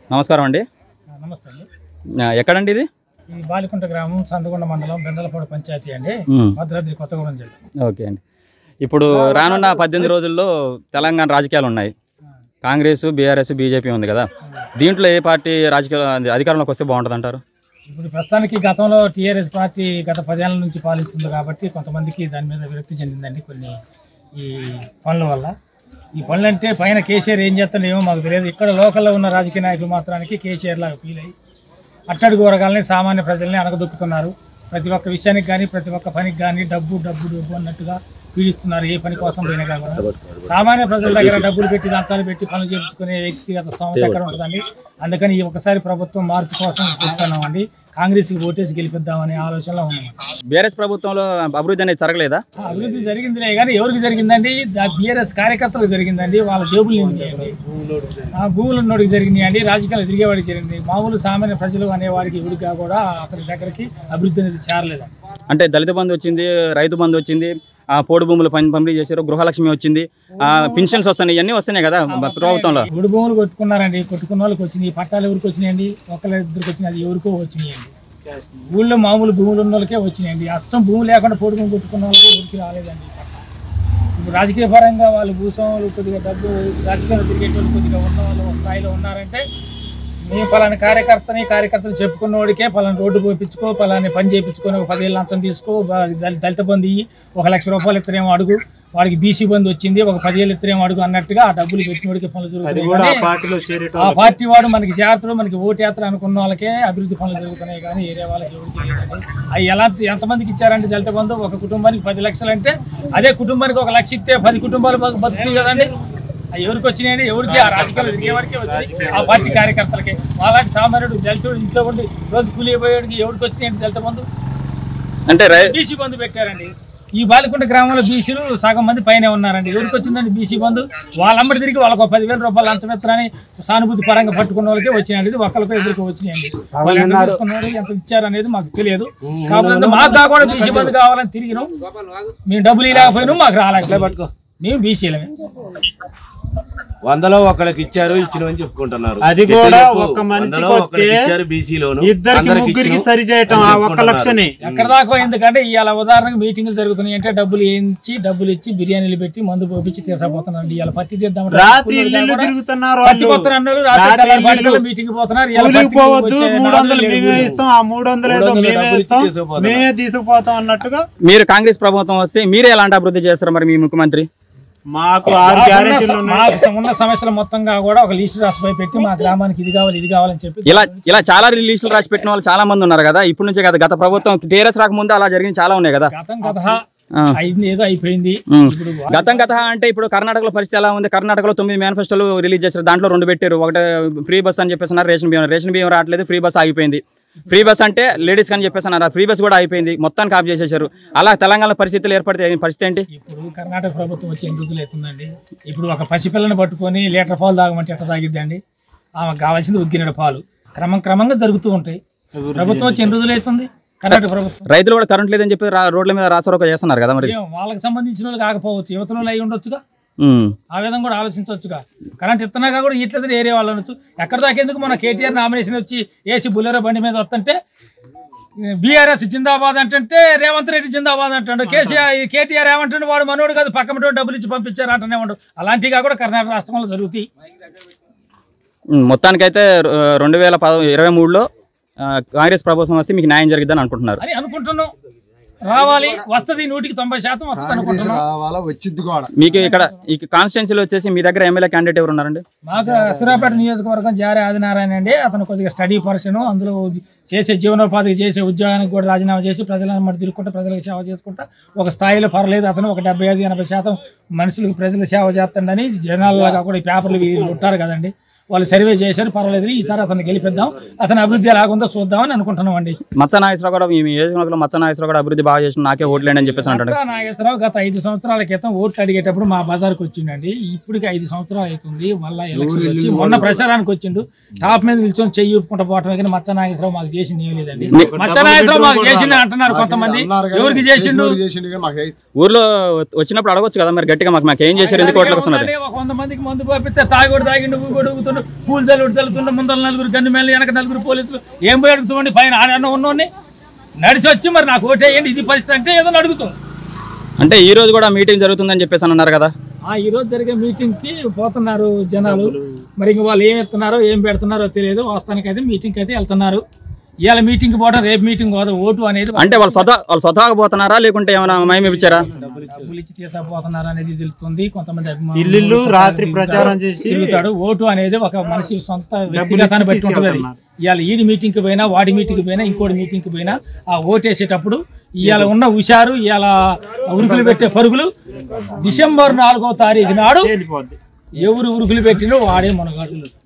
నమస్కారం అండి నమస్తే అండి ఆ, ఎక్కడండి ఇది ఈ బాలికుంట గ్రామం సందగొండ మండలం బెండలపాడు పంచాయతీ అండి మ్మ్. భద్రాద్రి కొత్తగూడెం జిల్లా ఓకే అండి ఇప్పుడు రానున్న పద్దెనిమిది రోజుల్లో తెలంగాణ రాజకీయాలు ఉన్నాయి కాంగ్రెస్ బీఆర్ఎస్ బీజేపీ ఉంది కదా దీంట్లో ఏ పార్టీ రాజకీయాలు అధికారంలోకి వస్తే బాగుంటుంది అంటారు ఇప్పుడు ప్రస్తుతానికి గతంలో టీఆర్ఎస్ పార్టీ గత పదేళ్ల నుంచి పాలిస్తుంది కాబట్టి కొంతమందికి దాని మీద విరక్తి చెందిందండి కొన్ని ఈ పనుల వల్ల ఈ పనులు అంటే పైన కేసీఆర్ ఏం చేస్తాడో ఏమో మాకు తెలియదు ఇక్కడ లోకల్లో ఉన్న రాజకీయ నాయకులు మాత్రానికి కేసీఆర్ లాగా ఫీల్ అయ్యి అట్టడుగు వర్గాలని సామాన్య ప్రజల్ని అనగదొక్కుతున్నారు ప్రతి ఒక్క విషయానికి కానీ ప్రతి ఒక్క పనికి కానీ డబ్బు డబ్బు డబ్బు అన్నట్టుగా పీడిస్తున్నారు ఏ పని కోసం పోయినా కాకుండా సామాన్య ప్రజల దగ్గర డబ్బులు పెట్టి లంచాలు పెట్టి పనులు చేయించుకునే వ్యక్తిగత స్థోమత ఎక్కడ ఉంటుందండి అందుకని ఈ ఒకసారి ప్రభుత్వం మార్పు కోసం చూస్తున్నామండి కాంగ్రెస్కి ఓటేసి గెలిపిద్దామనే ఆలోచనలో ఉన్నాం బీఆర్ఎస్ ప్రభుత్వంలో అభివృద్ధి అనేది జరగలేదా ఆ అభివృద్ధి జరిగిందిలే కానీ ఎవరికి జరిగిందండి బీఆర్ఎస్ కార్యకర్తలకు జరిగిందండి వాళ్ళ జేబులు నిండినాయండి ఆ భూములు ఉన్నోడికి జరిగినాయండి రాజకీయాలు తిరిగేవాడికి జరిగింది మామూలు సామాన్య ప్రజలు అనేవాడికి ఎవరిగా కూడా అతని దగ్గరికి అభివృద్ధి అనేది చేరలేదండి అంటే దళిత బంధు వచ్చింది రైతు బంధు వచ్చింది ఆ పోడు భూములు పని పంపిణీ చేశారు గృహలక్ష్మి వచ్చింది ఆ పింఛన్స్ వస్తున్నాయి ఇవన్నీ వస్తున్నాయి కదా ప్రభుత్వంలో గుడి భూములు కొట్టుకున్నారండి కొట్టుకున్న వాళ్ళకి వచ్చినాయి పట్టాలు ఎవరికి వచ్చినాయండి ఒకళ్ళ ఇద్దరికి వచ్చినాయి అది ఎవరికో వచ్చినాయండి ఊళ్ళో మామూలు భూములు ఉన్న వాళ్ళకే వచ్చినాయండి అచ్చం భూమి లేకుండా పొడి భూమి కొట్టుకున్న వాళ్ళకి ఎవరికి రాలేదండి ఇప్పుడు రాజకీయ పరంగా వాళ్ళు భూస్వాములు కొద్దిగా డబ్బు రాజకీయాలు తిరిగేటోళ్ళు కొద్దిగా ఉన్న వాళ్ళు ఒక స్థాయిలో ఉన్నారంటే మేము పలాని కార్యకర్తని కార్యకర్తలు చెప్పుకున్న వాడికే పలాని రోడ్డు పోయించుకో పలాని పని చేయించుకొని ఒక పదివేలు లంచం తీసుకో బా- దళి- దళిత బంధు ఇయ్యి ఒక లక్ష రూపాయలు ఇత్తనేమో అడుగు వాడికి బీసీ బంధు వచ్చింది ఒక పదివేలు ఇత్తనేమో అడుగు అన్నట్టుగా ఆ డబ్బులు పెట్టిన వాడికి పనులు జరుగుతున్నాయి కానీ ఆ పార్టీ వాడు మనకి జాతర మనకి ఓటు యాత్ర అనుకున్న వాళ్ళకే అభివృద్ధి పనులు జరుగుతున్నాయి కానీ ఏరియా వాళ్ళకి ఎవరికి లేదండి అవి ఎలా ఎంతమందికి ఇచ్చారంటే దళిత బంధు ఒక కుటుంబానికి పది లక్షలు అంటే అదే కుటుంబానికి ఒక లక్ష ఇస్తే పది కుటుంబాలు బతు- బతుకుతాయి కదండి అవి ఎవరికి వచ్చినాయండి ఎవరికి ఆ రాజకీయాలు తిరిగేవాడికి వచ్చినాయి ఆ పార్టీ కార్యకర్తలకి అలాంటి సామాన్యుడు దళితుడు ఇంట్లో ఉండి రోజు కూలిపోయేవాడికి ఎవరికి వచ్చినాయండి దళిత బంధు అంటే రై బీసీ బంధు పెట్టారండి ఈ బాలికుంట గ్రామంలో బీసీలు సగం మంది పైనే ఉన్నారండి ఎవరికి వచ్చిందండి బీసీ బంధు వాళ్ళమ్మడి తిరిగి వాళ్ళకు ఒక పదివేల రూపాయలు లంచం ఎత్తరని సానుభూతి పరంగా పట్టుకున్న వాళ్ళకే వచ్చినాయండి ఒకరికి ఎవరికి వచ్చినాయండి వాళ్ళు ఎంత తీసుకున్నారు ఎంత ఇచ్చారు అనేది మాకు తెలియదు కాకపోతే మాకు కాకుండా బీసీ బంధు కావాలని తిరిగినాం మేము డబ్బులు ఇలాకపోయినాం మాకు రాలేదు మేము బీసీలమే వందలో ఒకళ్ళకి ఇచ్చారు ఇచ్చినవని చెప్పుకుంటున్నారు అది కూడా చెప్పు. ఒక మనిషికి వందలో ఒకళ్ళకి వస్తే ఇచ్చారు బీసీలోను ఇద్దరికి ముగ్గురికి సరి చేయటం ఆ ఒక్క లక్షని ఎక్కడ దాకా ఎందుకంటే ఇవాళ ఉదాహరణకు మీటింగ్లు జరుగుతున్నాయి అంటే డబ్బులు ఏంచి డబ్బులు ఇచ్చి బిర్యానీలు పెట్టి మందు పోపించి తీసపోతున్నారండి ఇవాళ పత్తి తీద్దాం రాత్రి ఇల్లు తిరుగుతున్నారు పత్తి వాళ్ళు పోతున్న అన్నోళ్ళు రాత్రి రాత్రి కల్లారి పాటికల్లో ఇల్లు. మీటింగ్ పోతున్నారు ఇవాళ కూలికి పత్తికి పోవద్దు వచ్చే మూడు వందలు నాలుగు మేమే వేలు. ఇస్తాం ఆ మూడు వందలు ఏదో మూడు వందలు మేమే డబ్బులు ఇచ్చి ఇస్తాం తీసుకుపోతాం. మేమే తీసుకుపోతాం అన్నట్టుగా మీరు కాంగ్రెస్ ప్రభుత్వం వస్తే మీరే ఎలాంటి అభివృద్ధి చేస్తారు మరి మీ ముఖ్యమంత్రి మాకు ఆరు మాకున్న గ్యారెంటీలు స- ఉన్నాయి మాకు ఉన్న సమస్యలు మొత్తంగా కూడా ఒక లిస్ట్ రాసిపోయి పెట్టి మా గ్రామానికి ఇది కావాలి ఇది కావాలని చెప్పి ఇలా ఇలా చాలా రిలీజులు రాసి పెట్టిన వాళ్ళు చాలా మంది ఉన్నారు కదా ఇప్పటి నుంచే కదా గత ప్రభుత్వం టీఆర్ఎస్ రాకముందు అలా జరిగింది చాలా ఉన్నాయి కదా గతం కథ ఆ. అయింది ఏదో అయిపోయింది ఉమ్. ఇప్పుడు గతం గత అంటే ఇప్పుడు కర్ణాటకలో పరిస్థితి ఎలా ఉంది కర్ణాటకలో తొమ్మిది మేనిఫెస్టోలు రిలీజ్ చేశారు దాంట్లో రెండు పెట్టారు ఒకటి ఫ్రీ బస్ అని చెప్పేసి అన్నారు రేషన్ బియ్యం రేషన్ బియ్యం రావట్లేదు ఫ్రీ బస్ ఆగిపోయింది ఫ్రీ బస్ అంటే లేడీస్ అని చెప్పేసి అన్నారు ఫ్రీ బస్ కూడా అయిపోయింది మొత్తానికి ఆఫ్ చేసేసారు అలా తెలంగాణ పరిస్థితులు ఏర్పడితే ఏం పరిస్థితి ఏంటి ఇప్పుడు కర్ణాటక ప్రభుత్వం వచ్చి ఎన్ని రోజులు అవుతుందండి ఇప్పుడు ఒక పసిపిల్లని పట్టుకొని లీటర్ పాలు తాగమంటే ఎట్ట తాగిద్దండి ఆమెకు కావాల్సింది ఉగ్గినడు పాలు క్రమం క్రమంగా జరుగుతూ ఉంటాయి ప్రభుత్వం వచ్చి ఎన్ని రోజులు అవుతుంది కర్ణాటక ప్రభుత్వం రైతులు కూడా కరెంట్ లేదని చెప్పి రా- రోడ్ల మీద రాసరోక చేస్తున్నారు కదా మరి ఏం వాళ్ళకి సంబంధించిన వాళ్ళు కాకపోవచ్చు యువతలో అయి ఉండొచ్చుగా ఉమ్. ఆ విధంగా కూడా ఆలోచించవచ్చుగా కరెంట్ ఇత్తనాగా కూడా ఇట్లేదు ఏరియా వాళ్ళు అనొచ్చు ఎక్కడ దాకా ఎందుకు మన కేటీఆర్ నామినేషన్ వచ్చి ఏసీ బుల్లెరో బండి మీద వస్తుంటే బీఆర్ఎస్ జిందాబాద్ అంటే రేవంత్ రెడ్డి జిందాబాద్ అంటాడు కేసీఆర్ కేటీఆర్ ఏమంటాడు వాడు మనోడు కాదు పక్క మనోడు డబ్బులు ఇచ్చి పంపించారు అంటనే ఉండడు అలాంటివి కూడా కర్ణాటక రాష్ట్రంలో జరుగుతాయి ఉమ్, మొత్తానికైతే ఆ, రెండు వేల పద ఇరవై మూడులో ఆ, కాంగ్రెస్ ప్రభుత్వం వస్తే మీకు న్యాయం జరిగిద్దని అనుకుంటున్నారు అని అనుకుంటున్నాం రావాలి వస్తది నూటికి తొంభై శాతం వస్తుంది అనుకుంటున్నాం రావాలా వచ్చింది కూడా మీకు ఇక్కడ ఈ కాన్స్టిట్యున్సీలో వచ్చేసి మీ దగ్గర ఎమ్మెల్యే క్యాండిడేట్ ఎవరు ఉన్నారండి మాకు సూర్యాపేట నియోజకవర్గం జారే ఆదినారాయణ అండి అతను కొద్దిగా స్టడీ పర్సన్ అందులో చేసే జీవనోపాధికి చేసే ఉద్యోగానికి కూడా రాజీనామా చేసి ప్రజలను మరి తిరుగుకుంటా ప్రజలకు సేవ చేసుకుంటా ఒక స్థాయిలో పర్లేదు అతను ఒక డెబ్బై ఐదు ఎనభై శాతం మనుషులకు ప్రజలకు సేవ చేస్తాడని జనాలలాగా కూడా ఈ పేపర్లు వీళ్ళు ఉంటారు కదండి వాళ్ళు సర్వే చేశారు పర్వాలేదు ఈసారి అతను గెలిపిద్దాం అతని అభివృద్ధి ఎలాగుందో చూద్దామని అనుకుంటున్నాం అండి మచ్చ నాగేశ్వరరావు కూడా మీ నియోజకవర్గంలో మచ్చ నాగేశ్వరరావు కూడా అభివృద్ధి బాగా చేసిన నాకే ఓట్లేండి అని చెప్పేసి అంటాడు మచ్చా నాగేశ్వరరావు గత ఐదు సంవత్సరాల క్రితం ఓట్లు అడిగేటప్పుడు మా బజార్కి వచ్చిండండి ఇప్పటికి ఐదు సంవత్సరాలు అవుతుంది మళ్ళీ ఎలక్షన్ వచ్చి మొన్న ప్రచారానికి వచ్చిండు టాప్ మీద నిల్చొని చెయ్యి ఊపుకుంటా పోవటమే కానీ మచ్చ నాగేశ్వరరావు మాకు చేసింది ఏం లేదండి ని- మచ్చ నాగేశ్వరరావు మాకు చేసింది అంటున్నారు కొంతమంది ఎవరికి చేసిండు ఊర్లో వచ్చినప్పుడు అడగొచ్చు కదా మరి గట్టిగా మాకు మాకు ఏం చేశారు ఎందుకు ఓట్లకు వస్తున్నారు ఉండాలి, ఒక వంద మందికి మందు పంపిస్తే తాగుడు తాగిండు ఊగుడు ఊగుతుండు పూలు చల్లుడు చల్లుతుండు ముందర నలుగురు గన్ను మేలు వెనక నలుగురు పోలీసులు ఏం పోయి అడుగుతామండి పైన ఆడన్న ఉన్నోడిని నడిచి వచ్చి మరి నాకు ఓటేయండి ఇది పరిస్థితి అంటే ఏదో అడుగుతాం అంటే ఈ రోజు కూడా మీటింగ్ జరుగుతుందని చెప్పేసి అని అన్నారు కదా ఆ ఈ రోజు జరిగే మీటింగ్ కి పోతున్నారు జనాలు మరి ఇంక వాళ్ళు ఏం ఎత్తున్నారో ఏం పెడుతున్నారో తెలియదు వాస్తవానికి అయితే మీటింగ్ అయితే వెళ్తున్నారు ఇవాళ మీటింగ్ పోవడం రేపు మీటింగ్ పోదు ఓటు అనేది అంటే వాళ్ళు స్వతహా వాళ్ళు స్వతహాగా పోతున్నారా లేకుంటే ఏమైనా మయం ఇచ్చారా డబ్బులు ఇచ్చి తీసుకుపోతున్నారు అనేది తెలుస్తుంది కొంతమంది అభిమానులు ఇల్లు రాత్రి తిరుగుతారు, ప్రచారం చేసి తిరుగుతాడు ఓటు అనేది ఒక మనిషి సొంత వ్యక్తిగతాన్ని బట్టి ఉంటుంది అది ఇవాళ ఈడి మీటింగ్ కి పోయినా వాడి మీటింగ్ కి పోయినా ఇంకోటి మీటింగ్ కి పోయినా ఆ ఓటు వేసేటప్పుడు ఇవాళ ఉన్న హుషారు ఇవాళ ఉరుకులు పెట్టే పరుగులు డిసెంబర్ నాలుగో తారీఖు నాడు వెళ్ళిపోద్ది ఎవరు ఉరుకులు పెట్టినో వాడే మనగాడు